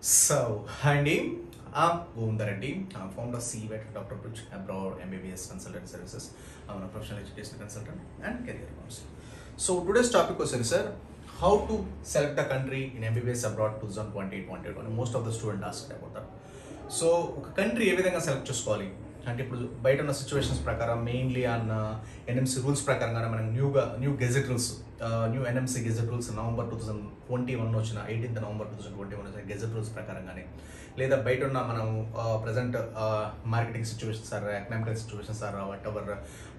So, hi అండి I'm Govindar Reddy. I'm founder of CVET, Dr. Bridge Abroad MBBS Consultant Services. I'm a professional education consultant and career counselor. So, today's topic was, sir, how to select the country in MBBS abroad 2020-21. Most of the students asked about that. So ఒక country ఏ విధంగా select చేసుకోవాలి అంటే ఇప్పుడు బయట ఉన్న situations ప్రకారం mainly అన్న ఎన్ఎంసీ రూల్స్ ప్రకారంగానే మనకి న్యూగా new gazette rules new NMC gazette rules November two thousand twenty one వచ్చిన eighteenth November two thousand twenty one వచ్చిన గెజెట్ రూల్స్ ప్రకారంగానే లేదా బయట ఉన్న మనం present marketing situations or economical situations or whatever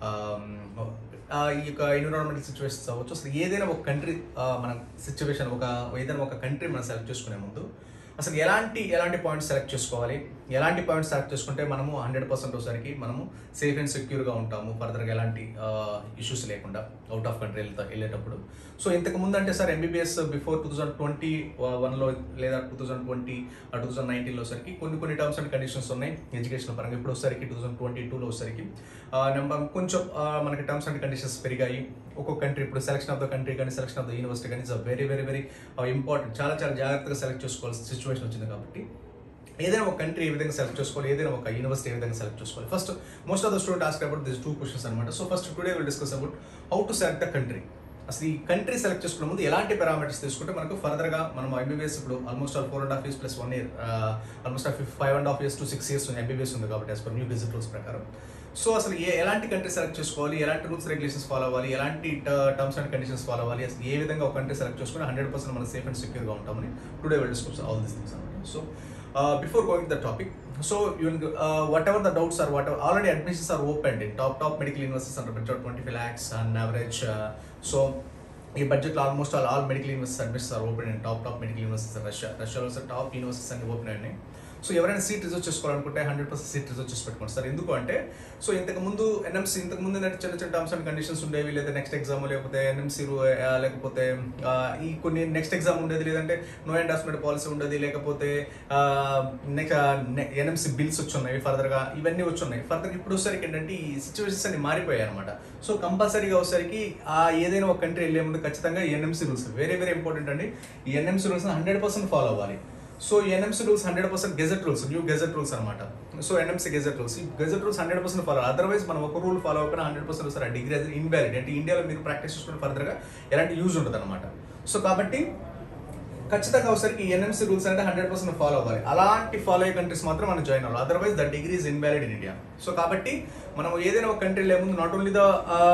ఈ యొక్క ఎన్విరాన్మెంటల్ సిచ్యువేషన్స్ అవ్వచ్చు అసలు ఏదైనా ఒక కంట్రీ మన సిచ్యువేషన్ ఒక ఏదైనా ఒక కంట్రీ మనం సెలెక్ట్ చేసుకునే ముందు అసలు ఎలాంటి ఎలాంటి పాయింట్స్ సెలెక్ట్ చేసుకోవాలి ఎలాంటి పాయింట్స్ సెలెక్ట్ చేసుకుంటే మనము హండ్రెడ్ పర్సెంట్ ఒకసారికి మనము సేఫ్ అండ్ సెక్యూర్గా ఉంటాము ఫర్దర్గా ఎలాంటి ఇష్యూస్ లేకుండా అవుట్ ఆఫ్ కంట్రీ వెళ్తా వెళ్ళేటప్పుడు సో ఇంతకు ముందు అంటే sir MBBS before two thousand twenty వన్లో లేదా two thousand twenty two thousand నైన్టీన్లో సరికి కొన్ని కొన్ని టర్మ్స్ అండ్ కండిషన్స్ ఉన్నాయి ఎడ్యుకేషన్ పరంగా ఇప్పుడు వచ్చేసరికి టూ థౌసండ్ ట్వంటీ టూలో వచ్చేసరికి నెంబర్ కొంచెం ఆ, మనకి టర్మ్స్ అండ్ కండిషన్స్ పెరిగాయి ఒక్కొక్క కంట్రీ ఇప్పుడు సెలక్షన్ ఆఫ్ ద కంట్రీ కానీ సెలక్షన్ ఆఫ్ ద యూనివర్సిటీ కానీ it's very very very important చాలా చాలా జాగ్రత్తగా సెలెక్ట్ చేసుకోవాల్సిన సిచ్యువేషన్ వచ్చింది కాబట్టి ఏదైనా ఒక కంట్రీ ఏ విధంగా సెలెక్ట్ చేసుకోవాలి ఏదైనా ఒక యూనివర్సిటీ ఏ విధంగా సెలెక్ట్ చేసుకోవాలి first most of the student ask about this two questions అనమాట so first today will discuss about how to select the country అసలు ఈ కంట్రీ సెలెక్ట్ చేసుకునే ముందు ఎలాంటి పారామీటర్స్ తీసుకుంటే మనకు ఫర్దర్గా మనం ఎంబీబీఎస్ ఇప్పుడు almost all four and half years plus one year almost of five and half years to six years MBBS ఉంది కాబట్టి as per new visit rules ప్రకారం సో అసలు ఏ ఎలాంటి కంట్రీ సెలెక్ట్ చేసుకోవాలి ఎలాంటి రూల్స్ రెగ్యులేషన్స్ ఫాలో అవ్వాలి ఎలాంటి టర్మ్స్ అండ్ కండిషన్స్ ఫాలో అవ్వాలి అసలు ఏ విధంగా ఒక కంట్రీ సెలెక్ట్ చేసుకుని హండ్రెడ్ పర్సెంట్ మనం సేఫ్ అండ్ సెక్యూర్గా ఉంటామని today will discuss all this things అనమాట so before going the topic so you whatever the doubts or whatever already admissions are open in top top medical universities అంటారు budget twenty five lakhs and average so ఈ బడ్జెట్లో almost all all medical universities admissions are open in top top medical universities Russia రష్యాలో sir top universities అన్ని open అయినాయి so ఎవరైనా seat reserve చేసుకోవాలనుకుంటే hundred percent seat reserve చేసి పెట్టుకోండి sir ఎందుకు అంటే సో ఇంతకు ముందు ఎన్ఎంసీ ఇంతకు ముందు ఏంటంటే చిన్న చిన్న టర్మ్స్ అండ్ కండిషన్స్ ఉండేవి లేదా నెక్స్ట్ ఎగ్జామ్ లేకపోతే ఎన్ఎంసీ లేకపోతే ఆ, ఈ కొన్ని నెక్స్ట్ ఎగ్జామ్ ఉండేది లేదంటే నో ఎండాస్మెంట్ పాలసీ ఉండేది లేకపోతే నెక్స్ట్ ఎన్ఎంసీ బిల్స్ వచ్చి ఉన్నాయి ఫర్దర్గా ఇవన్నీ వచ్చి ఉన్నాయి ఫర్దర్ ఇప్పుడు వచ్చేసరికి ఏంటంటే ఈ సిచ్యువేషన్స్ అన్ని మారిపోయాయి అనమాట సో కంపల్సరీగా వచ్చేసరికి ఆ ఏదైనా ఒక కంట్రీ వెళ్ళే ముందు ఖచ్చితంగా NMC rules very very important అండి ఈ NMC rules hundred percent follow అవ్వాలి so NMC rules hundred percent gazette rules new gazette rules అనమాట సో ఎన్ఎంసీ గెజెట్ రూల్స్ ఈ gazette rules hundred percent follow otherwise మనం ఒక రూల్ ఫాలో అవ్వకుండా hundred percent sir degree అది invalid అంటే ఇండియాలో మీరు ప్రాక్టీస్ చేసుకుని ఫర్దర్గా ఎలాంటి యూజ్ ఉంటుంది అనమాట సో కాబట్టి ఖచ్చితంగా ఒకసారికి ఎన్ఎంసీ రూల్స్ అంటే హండ్రెడ్ పర్సెంట్ ఫాలో అవ్వాలి అలాంటి ఫాలో అయ్యే కంట్రీస్ మాత్రం మనం జాయిన్ అవ్వాలి otherwise the degree is invalid in India so కాబట్టి మనం ఏదైనా ఒక కంట్రీ ముందు నాట్ ఓన్లీ ద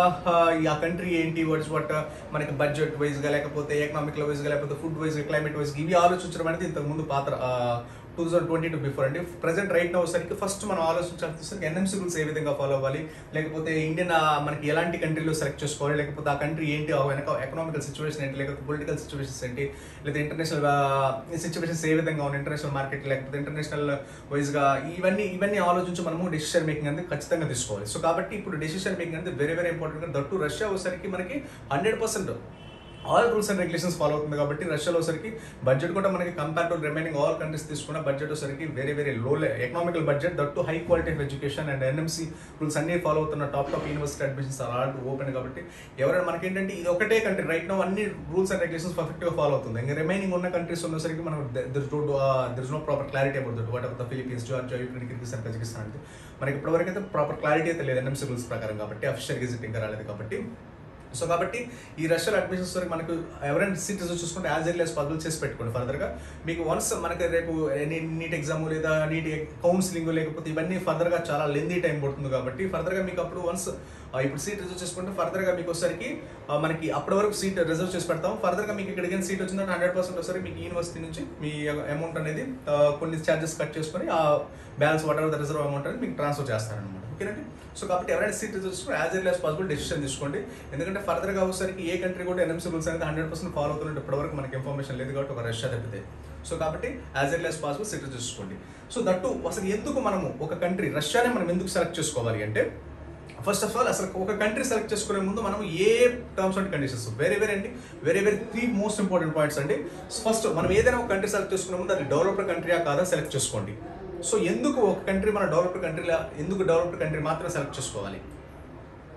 ఆ కంట్రీ ఏంటి వాట్స్ వాట్ మనకి బడ్జెట్ వైజ్గా లేకపోతే ఎకనామికల్ వైజ్గా లేకపోతే ఫుడ్ వైజ్ క్లైమేట్ వైజ్ ఇవి ఆలోచించడం అనేది ఇంతకు ముందు పాత్ర two thousand twenty two before అండి ప్రజెంట్ రైట్ నో సరికి ఫస్ట్ మనం ఆలోచించాల్సి ఎన్ఎంసీ రూల్స్ ఏ విధంగా ఫాలో అవ్వాలి లేకపోతే ఇండియన్ మనకి ఎలాంటి కంట్రీలో సెలెక్ట్ చేసుకోవాలి లేకపోతే ఆ కంట్రీ ఏంటి ఆ వెనక ఎకనామికల్ సిచ్యువేషన్ ఏంటి లేకపోతే పొలిటికల్ సిచ్యువేషన్స్ ఏంటి లేదా ఇంటర్నేషనల్ సిచ్యువేషన్స్ ఏ విధంగా ఉన్నాయి ఇంటర్నేషనల్ మార్కెట్ లేకపోతే ఇంటర్నేషనల్ వైజ్గా ఇవన్నీ ఇవన్నీ ఆలోచించి మనము డెసిషన్ మేకింగ్ అనేది ఖచ్చితంగా తీసుకోవాలి సో కాబట్టి ఇప్పుడు డెసిషన్ మేకింగ్ అనేది very very important that Russia వచ్చేసరికి మనకి hundred percent all rules and regulations follow అవుతుంది కాబట్టి రష్యాలో సరికి బడ్జెట్ కూడా మనకి compare to remaining all countries తీసుకున్న బడ్జెట్ సరికి very very low economical budget that to high quality of education and NMC rules అన్ని ఫాలో అవుతున్న top top university admissions all open కాబట్టి ఎవరైనా మనకి ఏంటంటే ఇది ఒకటే కంట్రీ రైట్ నో అన్ని రూల్స్ అండ్ రెగ్యులేషన్స్ పర్ఫెక్ట్ గా ఫాలో అవుతుంది ఇంకా రిమైనింగ్ ఉన్న కంట్రీస్ ఉన్నసరికి మనం there no proper clarity about that what of the Philippines Georgia Ukraine Kyrgyzstan Kazakhstan అంటే మనకి ఇప్పటివరకు అయితే ప్రాపర్ క్లారిటీ అయితే లేదు ఎన్ఎంసీ రూల్స్ ప్రకారం కాబట్టి అఫిషియల్ గెజిట్ ఇంకా రాలేదు కాబట్టి సో కాబట్టి ఈ రష్యల్ అడ్మిషన్స్ వరకు మనకు ఎవరైనా సీట్ రిజర్వ్ చూసుకుంటే యాజ్ ఎర్లీ యాజ్ పాసిబుల్ చేసి పెట్టుకోండి ఫర్దర్గా మీకు వన్స్ మనకి రేపు నీట్ ఎగ్జామ్ లేదా నీట్ కౌన్సిలింగ్ లేకపోతే ఇవన్నీ ఫర్దర్గా చాలా లెందీ టైం పడుతుంది కాబట్టి ఫర్దర్గా మీకు అప్పుడు వన్స్ ఇప్పుడు సీట్ రిజర్వ్ చేసుకుంటే ఫర్దర్గా మీకు వచ్చేసరికి ఆ, మనకి అప్పటి వరకు సీట్ రిజర్వ్ చేసి పెడతాం ఫర్దర్గా మీకు ఇక్కడికి సీట్ వచ్చిందంటే హండ్రెడ్ పర్సెంట్ వస్తారు మీకు యూనివర్సిటీ నుంచి మీ అమౌంట్ అనేది ఆ, కొన్ని ఛార్జెస్ కట్ చేసుకొని ఆ balance whatever the reserve amount అనేది మీకు ట్రాన్స్ఫర్ చేస్తారనమాట ఓకేనండి సో కాబట్టి ఎవరైనా సీట్ రిజర్వ్ చేసుకుని as early as possible decision తీసుకోండి ఎందుకంటే ఫర్దర్గా వచ్చేసరికి ఏ కంట్రీ కూడా ఎన్ఎంసీ రూల్స్ అనేది హండ్రెడ్ పర్సెంట్ ఫాలో అవుతున్నట్టు ఇప్పటివరకు మనకి ఇన్ఫర్మేషన్ లేదు కాబట్టి ఒక రష్యా తప్పితే సో కాబట్టి as early as possible seat చూసుకోండి సో దట్టు అసలు ఎందుకు మనము ఒక కంట్రీ రష్యానే మనం ఎందుకు సెలెక్ట్ చేసుకోవాలి అంటే ఫస్ట్ ఆఫ్ ఆల్ అసలు ఒక కంట్రీ సెలెక్ట్ చేసుకునే ముందు మనం ఏ terms and conditions very very అండి very very three most important points అండి ఫస్ట్ మనం ఏదైనా ఒక కంట్రీ సెలెక్ట్ చేసుకునే ముందు అది డెవలప్డ్ కంట్రీయా కాదా సెలెక్ట్ చేసుకోండి సో ఎందుకు ఒక కంట్రీ మన డెవలప్డ్ కంట్రీలా ఎందుకు డెవలప్డ్ కంట్రీ మాత్రం సెలెక్ట్ చేసుకోవాలి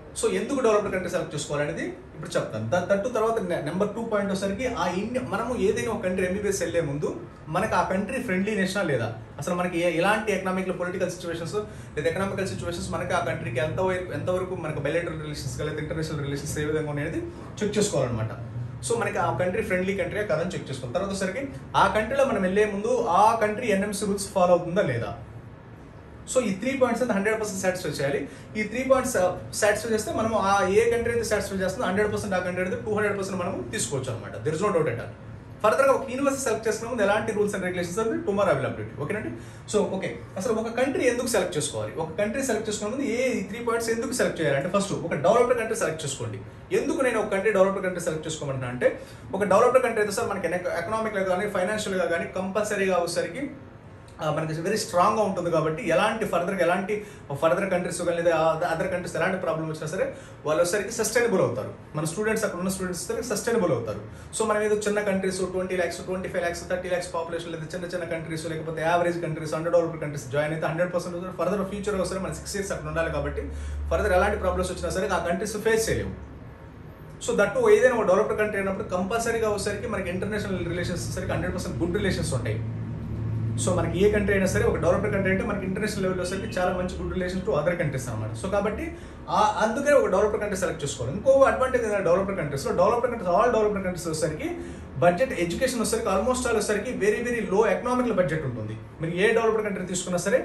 సో ఎందుకు డెవలప్డ్ కంట్రీ సెలెక్ట్ చేసుకోవాలనేది ఇప్పుడు చెప్తాను దా- దట్టు తర్వాత నెంబర్ టూ పాయింట్ వచ్చేసరికి ఆ ఇండియా మనము ఏదైనా ఒక కంట్రీ ఎంబీబీఎస్ వెళ్ళే ముందు మనకి ఆ కంట్రీ ఫ్రెండ్లీ నేషనా లేదా అసలు మనకి ఏ- ఎలాంటి ఎకనామిక్ పొలిటికల్ సిచ్యువేషన్స్ లేదా ఎకనామికల్ సిచ్యువేషన్స్ మనకి ఆ కంట్రీకి ఎంత ఎంతవరకు మనకు బయలెటరల్ రిలేషన్స్ లేదా ఇంటర్నేషనల్ రిలేషన్స్ ఏ విధంగా అనేది చెక్ చేసుకోవాలన్నమాట సో మనకి ఆ కంట్రీ ఫ్రెండ్లీ కంట్రీ కదని చెక్ చేసుకోవాలి తర్వాత వచ్చేసరికి ఆ కంట్రీలో మనం వెళ్ళే ముందు ఆ కంట్రీ ఎన్ఎంసీ రూల్స్ ఫాలో అవుతుందా లేదా సో ఈ త్రీ పాయింట్స్ అయితే హండ్రెడ్ పర్సెంట్ సాటిస్ఫై చేయాలి ఈ త్రీ పాయింట్స్ సాటిస్ఫై చేస్తే మనం ఆ ఏ కంట్రీ అయితే సాటిస్ఫై చేస్తుందో హండ్రెడ్ పర్సెంట్ ఆ కంట్రీ అయితే టూ హండ్రెడ్ పర్సెంట్ మనం తీసుకోవచ్చు అనమాట there is no doubt at ఫర్దర్గా ఒక యూనివర్సిటీ సెలెక్ట్ చేసుకున్న ముందు ఎలాంటి రూల్స్ అండ్ రెగ్యులేషన్స్ అనేది టుమారో అవిల్ అప్డేట్ ఓకేనండి సో ఓకే అసలు ఒక కంట్రీ ఎందుకు సెలెక్ట్ చేసుకోవాలి ఒక కంట్రీ సెలెక్ట్ చేసుకున్న ముందు ఏ త్రీ పాయింట్స్ ఎందుకు సెలెక్ట్ చేయాలి అంటే ఫస్ట్ ఒక డెవలప్డ్ కంట్రీ సెలెక్ట్ చేసుకోండి ఎందుకు నేను ఒక కంట్రీ డెవలప్డ్ కంట్రీ సెలెక్ట్ చేసుకోమంటున్నా అంటే ఒక డెవలప్డ్ కంట్రీ అయితే సార్ మనకి ఎకనామిక్గా కానీ ఫైనాన్షియల్గా కానీ కంపల్సరీగా వచ్చేసరికి ఆ, మనకి వెరీ స్ట్రాంగ్గా ఉంటుంది కాబట్టి ఎలాంటి ఫర్దర్గా ఎలాంటి ఫర్దర్ కంట్రీస్ కానీ లేదా అదర్ కంట్రీస్ ఎలాంటి ప్రాబ్లం వచ్చినా సరే వాళ్ళు వచ్చేసరికి సస్టైనబుల్ అవుతారు మన స్టూడెంట్స్ అక్కడ ఉన్న స్టూడెంట్స్ సస్టైనబుల్ అవుతారు సో మనం ఏదో చిన్న countries twenty lakhs twenty five lakhs thirty lakhs population లేదా చిన్న చిన్న కంట్రీస్ లేకపోతే average countries under developed countries join అయితే హండ్రెడ్ పర్సెంట్ ఫర్దర్ ఫ్యూచర్ వస్తే మన సిక్స్ ఇయర్స్ అక్కడ ఉండాలి కాబట్టి ఫర్దర్ ఎలాంటి ప్రాబ్లమ్స్ వచ్చినా సరే ఆ కంట్రీస్ ఫేస్ చేయలేము సో దట్టు ఏదైనా ఒక డెవలప్డ్ కంట్రీ అయినప్పుడు కంపల్సరీగా వచ్చేసరికి మనకి ఇంటర్నేషనల్ రిలేషన్స్ సరికి హండ్రెడ్ పర్సెంట్ గుడ్ రిలేషన్స్ ఉంటాయి సో మనకి ఏ కంట్రీ అయినా సరే ఒక డెవలప్డ్ కంట్రీ అంటే మనకి ఇంటర్నేషనల్ లెవెల్లో వచ్చేసరికి చాలా మంచి good relation to other countries అనమాట సో కాబట్టి ఆ- అందుకే ఒక డెవలప్డ్ కంట్రీ సెలెక్ట్ చేసుకోవాలి ఇంకో అడ్వాంటేజ్ ఏంటంటే డెవలప్డ్ కంట్రీస్ లో developed countries all developed countries వచ్చేసరికి బడ్జెట్ ఎడ్యుకేషన్ వచ్చేసరికి ఆల్మోస్ట్ ఆల్ వచ్చేసరికి very very low economical budget ఉంటుంది మీరు ఏ డెవలప్డ్ కంట్రీ తీసుకున్నా సరే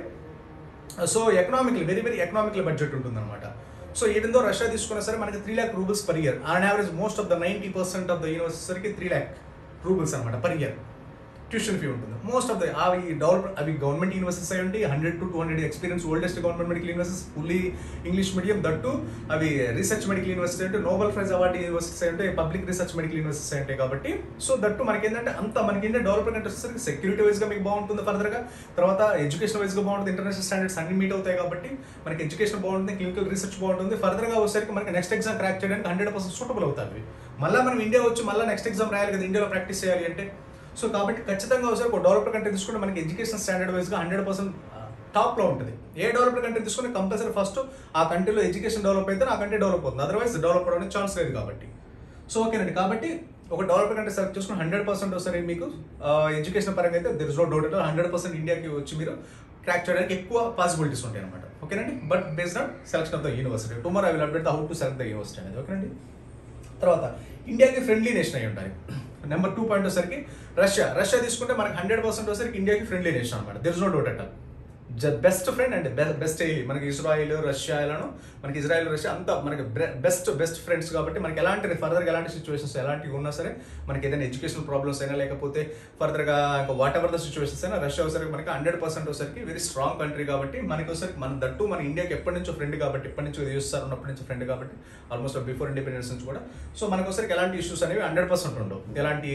so economical very very economical budget ఉంటుంది అనమాట సో ఈవెన్ దో రష్యా తీసుకున్నా సరే మనకి three lakh roubles per year on average most of the ninety percent of the యూనివర్సిటీకి త్రీ ల్యాక్ రూబుల్స్ అనమాట పర్ ఇయర్ ట్యూషన్ ఫీ ఉంటుంది మోస్ట్ ఆఫ్ ద అవి develop అవి గవర్నమెంట్ యూనివర్సిటీస్ అయి ఉంటాయి hundred to two hundred experience oldest government medical universities fully English medium that అవి research medical university అంటే Nobel prize award universities అంటే public research medical universities ఉంటాయి కాబట్టి సో దట్టు మనకి ఏంటంటే అంత మనకి ఏంటంటే డెవలప్మెంట్ అంటే వచ్చేసరికి సెక్యూరిటీ వైజ్గా మీకు బాగుంటుంది ఫర్దర్గా తర్వాత ఎడ్యుకేషన్ వైజ్గా బాగుంటుంది ఇంటర్నేషనల్ స్టాండర్డ్స్ అన్ని మీట్ అవుతాయి కాబట్టి మనకి ఎడ్యుకేషన్ బాగుంటుంది క్లినికల్ రీసెర్చ్ బాగుంటుంది ఫర్దర్గా వచ్చేసరికి మనకి నెక్స్ట్ ఎగ్జామ్ క్రాక్ చేయడానికి హండ్రెడ్ పర్సెంట్ సూటబుల్ అవుతాయి మళ్ళీ మనం ఇండియా వచ్చి మళ్ళీ నెక్స్ట్ ఎగ్జామ్ రాయాలి కదా ఇండియాలో ప్రాక్టీస్ చేయాలి అంటే సో కాబట్టి ఖచ్చితంగా ఒకసారి ఒక డెవలప్డ్ కంట్రీ తీసుకుంటే మనకి ఎడ్యుకేషన్ స్టాండర్డ్ వైజ్గా హండ్రెడ్ పర్సెంట్ టాప్లో ఉంటుంది ఏ డెవలప్డ్ కంట్రీ తీసుకుని కంపల్సరీ ఫస్ట్ ఆ కంట్రీలో ఎడ్యుకేషన్ డెవలప్ అయితే ఆ కంట్రీ డెవలప్ అవుతుంది అదర్వైజ్ డెవలప్ అవడానికి ఛాన్స్ లేదు కాబట్టి సో ఓకేనండి కాబట్టి ఒక డెవలప్డ్ కంట్రీ సెలెక్ట్ చేసుకుని హండ్రెడ్ పర్సెంట్ ఒకసారి మీకు ఎడ్యుకేషన్ పరంగా అయితే there is no doubt hundred percent ఇండియాకి వచ్చి మీరు క్రాక్ చేయడానికి ఎక్కువ పాసిబిలిటీస్ ఉంటాయి అనమాట ఓకేనండి but based on selection of the university tomorrow I will update how to select the university అనేది ఓకేనండి తర్వాత ఇండియాకి ఫ్రెండ్లీ నేషన్ అయి ఉండాలి నెంబర్ టూ పాయింట్ వచ్చేసరికి రష్యా రష్యా తీసుకుంటే మనకి హండ్రెడ్ పర్సెంట్ వచ్చేసరికి ఇండియాకి ఫ్రెండ్లీ నేషన్ అనమాట there is no doubt at best friend and best మనకి ఇజ్రాయిల్ రష్యా ఇలాను మనకి ఇజ్రాయిల్ రష్యా అంతా మనకి బెస్ట్ బెస్ట్ ఫ్రెండ్స్ కాబట్టి మనకి ఎలాంటి ఫర్దర్గా ఎలాంటి సిచ్యువేషన్స్ ఎలాంటివి ఉన్నా సరే మనకి ఏదైనా ఎడ్యుకేషనల్ ప్రాబ్లమ్స్ అయినా లేకపోతే ఫర్దర్గా ఇంకా వాట్ ఎవర్ ద సిచ్యువేషన్స్ అయినా రష్యా వచ్చరికి మనకి హండ్రెడ్ పర్సెంట్ వచ్చరికి వెరీ స్ట్రాంగ్ కంట్రీ కాబట్టి మనకి వచ్చరికి మన దట్టు మన ఇండియాకి ఎప్పటి నుంచో ఫ్రెండ్ కాబట్టి ఎప్పటి నుంచో చూస్తారు ఉన్నప్పటి నుంచి ఫ్రెండ్ కాబట్టి ఆల్మోస్ట్ బిఫోర్ ఇండిపెండెన్స్ నుంచి కూడా సో మనకి వచ్చరికి ఎలాంటి ఇష్యూస్ అనేవి హండ్రెడ్ పర్సెంట్ ఉండవు ఎలాంటి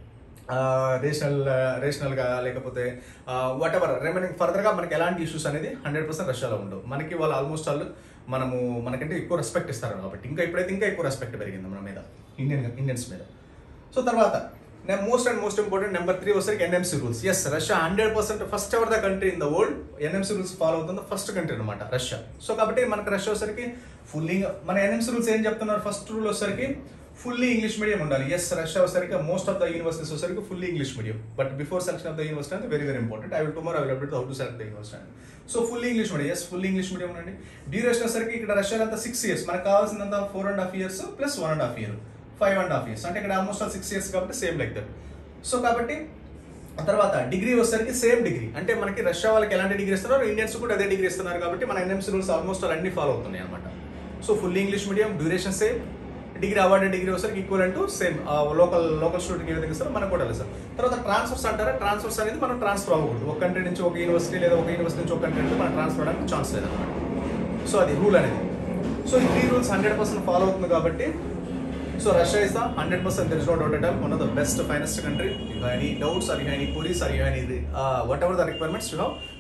రేషనల్ రేషనల్గా లేకపోతే వాట్ ఎవర్ రిమైనింగ్ ఫర్దర్గా మనకి ఎలాంటి ఇష్యూస్ అనేది హండ్రెడ్ పర్సెంట్ రష్యాలో ఉండవు మనకి వాళ్ళు ఆల్మోస్ట్ వాళ్ళు మనము మనకంటే ఎక్కువ రెస్పెక్ట్ ఇస్తారు కాబట్టి ఇంకా ఇప్పుడైతే ఇంకా ఎక్కువ రెస్పెక్ట్ పెరిగింది మన మీద ఇండియన్ ఇండియన్స్ మీద సో తర్వాత నేను most and most important number three వచ్చరికి ఎన్ఎంసీ రూల్స్ ఎస్ Russia hundred percent first ever the country in the world NMC rules follow అవుతుంది ఫస్ట్ కంట్రీ అనమాట రష్యా సో కాబట్టి మనకు రష్యా వచ్చరికి ఫుల్లీ మన ఎన్ఎంసీ రూల్స్ ఏం చెప్తున్నారు ఫస్ట్ రూల్ వచ్చరికి ఫుల్లీ ఇంగ్లీష్ మీడియం ఉండాలి ఎస్ రష్యా వచ్చరికి మోస్ట్ ఆఫ్ ద యూనివర్సిటీస్ వచ్చరికి fully English medium but before selection of the university అంటే very very important I will tomorrow I will update how to select the university so fully English medium yes fully English medium ఉండండి duration వచ్చరికి ఇక్కడ రష్యాలో అంతా six years మనకు కావాల్సినంత four and half years plus one and half year five and half years అంటే ఇక్కడ almost all six years కాబట్టి సేమ్ లైక్ దట్ సో కాబట్టి ఆ తర్వాత డిగ్రీ వచ్చేసరికి సేమ్ డిగ్రీ అంటే మనకి రష్యా వాళ్ళకి ఎలాంటి డిగ్రీ ఇస్తున్నారు ఇండియన్స్ కూడా అదే డిగ్రీ ఇస్తున్నారు కాబట్టి మన ఎన్ఎంసీ రూల్స్ ఆల్మోస్ట్ ఆల్ అన్ని ఫాలో అవుతున్నాయి అనమాట so full English medium duration same degree award degree వచ్చేసరికి ఈక్వల్ అంటూ సేమ్ లోకల్ లోకల్ స్టూడెంట్ ఏ విధంగా ఇస్తారో మనకు కూడా సార్ తర్వాత ట్రాన్స్ఫర్స్ అంటారా ట్రాన్స్ఫర్స్ అనేది మనం ట్రాన్స్ఫర్ అవ్వకూడదు ఒక కంట్రీ నుంచి ఒక యూనివర్సిటీ లేదా ఒక యూనివర్సిటీ నుంచి ఒక కంట్రీ నుంచి మనం ట్రాన్స్ఫర్ అవడానికి ఛాన్స్ లేదన్నమాట సో అది రూల్ అనేది సో ఈ three rules hundred percent follow అవుతుంది కాబట్టి so Russia is the hundred percent there is no doubt at all one of the best finest country you have any doubts or you have any queries or you have any whatever the requirements you have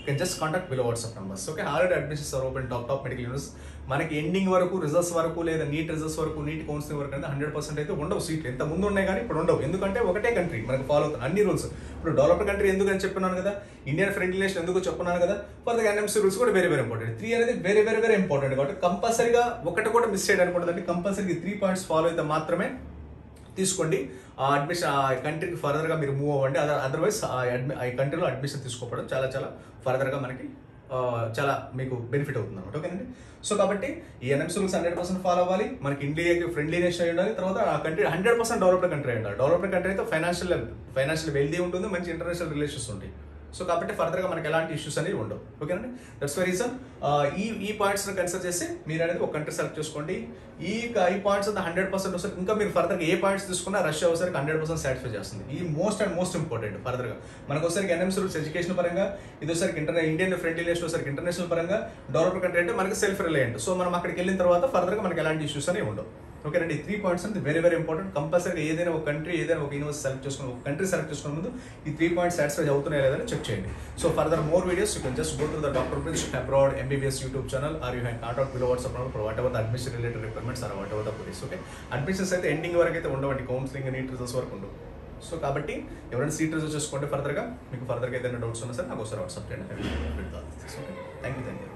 can just contact below WhatsApp numbers okay already admissions are open top top medical universities మనకి ending వరకు results వరకు లేదా NEET results వరకు NEET counselling వరకు అయితే hundred percent అయితే ఉండవు సీట్లు ఎంత ముందు ఉన్నాయి కానీ ఇప్పుడు ఉండవు ఎందుకంటే ఒకటే కంట్రీ మనకు ఫాలో అవుతుంది అన్ని రూల్స్ ఇప్పుడు డెవలప్డ్ కంట్రీ ఎందుకు అని చెప్పినాను కదా ఇండియన్ ఫ్రెండ్లీ నేషన్ ఎందుకు చెప్పున్నాను కదా ఫర్ ఎన్ఎంసీ రూల్స్ కూడా వెరీ వెరీ ఇంపార్టెంట్ త్రీ అనేది వెరీ వెరీ వెరీ ఇంపార్టెంట్ కాబట్టి కంపల్సరీగా ఒకటి కూడా మిస్ చేయడానికి ఉండదండి కంపల్సరీ త్రీ పాయింట్స్ ఫాలో అయితే మాత్రమే తీసుకోండి ఆ అడ్మిషన్ ఆ కంట్రీకి ఫర్దర్గా మీరు మూవ్ అవ్వండి అదర్ అదర్వైజ్ ఆ అడ్మి ఆ కంట్రీలో అడ్మిషన్ తీసుకోవడం చాలా చాలా ఫర్దర్గా మనకి ఆ, చాలా మీకు బెనిఫిట్ అవుతుంది అనమాట ఓకేనండి సో కాబట్టి ఈ NMC rules hundred percent follow అవ్వాలి మనకి ఇండియాకి ఫ్రెండ్లీ నేషన్ అయి ఉండాలి తర్వాత ఆ country hundred percent developed country అయి ఉండాలి డెవలప్డ్ కంట్రీ అయితే ఫైనాన్షియల్ ఫైనాన్షియల్ వెల్దీ ఉంటుంది మంచి ఇంటర్నేషనల్ రిలేషన్స్ ఉంటాయి సో కాబట్టి ఫర్దర్గా మనకి ఎలాంటి ఇష్యూస్ అనేవి ఉండవు ఓకేనండి దట్స్ ద రీజన్ ఈ ఈ పాయింట్స్ని కన్సిడర్ చేసి మీరు అనేది ఒక కంట్రీ సెలెక్ట్ చేసుకోండి ఈ ఈ పాయింట్స్ అంతా హండ్రెడ్ పర్సెంట్ వస్తారు ఇంకా మీరు ఫర్దర్గా ఏ పాయింట్స్ తీసుకున్నా రష్యా వచ్చేసరికి హండ్రెడ్ పర్సెంట్ సాటిస్ఫై చేస్తుంది ఈ మోస్ట్ అండ్ మోస్ట్ ఇంపార్టెంట్ ఫర్దర్గా మనకు వచ్చేసరికి ఎన్ఎంసీ రూల్స్ ఎడ్యుకేషన్ పరంగా ఇది వచ్చేసరికి ఇంటర్ ఇండియన్ ఫ్రెండ్లీ నేషన్ వచ్చేసరికి ఇంటర్నేషనల్ పరంగా డెవలప్డ్ కంట్రీ అంటే మనకి సెల్ఫ్ రిలయంట్ సో మనం అక్కడికి వెళ్ళిన తర్వాత ఫర్దర్గా మనకి ఎలాంటి ఇష్యూస్ అనేవి ఉండవు ఓకేనండి త్రీ పాయింట్స్ అంటే వెరీ వెరీ ఇంపార్టెంట్ కంపల్సరీ ఏదైనా ఒక కంట్రీ ఏదైనా ఒక యూనివర్సిటీ సెలెక్ట్ చేసుకుని ఒక కంట్రీ సెలెక్ట్ చేసుకునే ముందు ఈ త్రీ పాయింట్స్ సాటిస్ఫై అవుతున్నాయా లేదని చెక్ చేయండి so further more videos you can just go to the doctor Prince abroad MBBS YouTube channel or you can not out below WhatsApp for whatever the admission related requirements or whatever the police okay admissions అయితే ending వరకు అయితే ఉండవండి counselling NEET results వరకు ఉండవు so కాబట్టి ఎవరైనా seat result చేసుకోండి ఫర్దర్గా మీకు ఫర్దర్గా ఏదైనా డౌట్స్ ఉన్నా సరే నాకు ఒకసారి వాట్సాప్ చేయండి okay thank you thank you